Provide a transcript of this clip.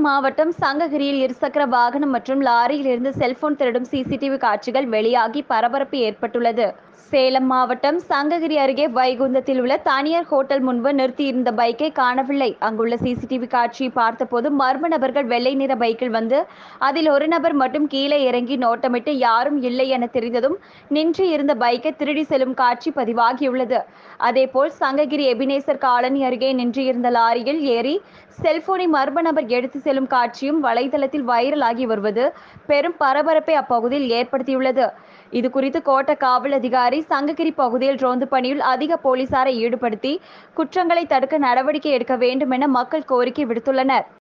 மாவட்டம் சங்ககிரியில் இருசக்கர வாகனம் மற்றும் லாரியில் இருந்து செல்போன் திருடும் சிசிடிவி காட்சிகள் வெளியாகி பரபரப்பு ஏற்பட்டுள்ளது சேலம் மாவட்டம் சங்ககிரி அருகே வைகுந்தத்தில் உள்ள தனியார் ஹோட்டல் முன்பு நிறுத்தியிருந்த பைக்கை காணவில்லை அங்குள்ள சிசிடிவி காட்சியை பார்த்தபோது மர்ம நபர்கள் வெள்ளை நிற பைக்கில் வந்து அதில் ஒரு நபர் மட்டும் கீழே இறங்கி நோட்டமிட்டு யாரும் இல்லை என தெரிந்ததும் நின்று இருந்த பைக்கை திருடி செல்லும் காட்சி பதிவாகியுள்ளது அதேபோல் சங்ககிரி எபினேசர் காலனி அருகே நின்று இருந்த லாரியில் ஏறி செல்போனை மர்ம நபர் எடுத்து செல்லும் காட்சியும் வலைதளத்தில் வைரலாகி வருவது பெரும் பரபரப்பை அப்பகுதியில் ஏற்படுத்தியுள்ளது இது குறித்து கோட்ட காவல் அதிகாரி சங்ககிரி பகுதியில் ரோந்து பணியில் அதிக போலீசாரை ஈடுபடுத்தி குற்றங்களை தடுக்க நடவடிக்கை எடுக்க வேண்டும் என மக்கள் கோரிக்கை விடுத்துள்ளனர்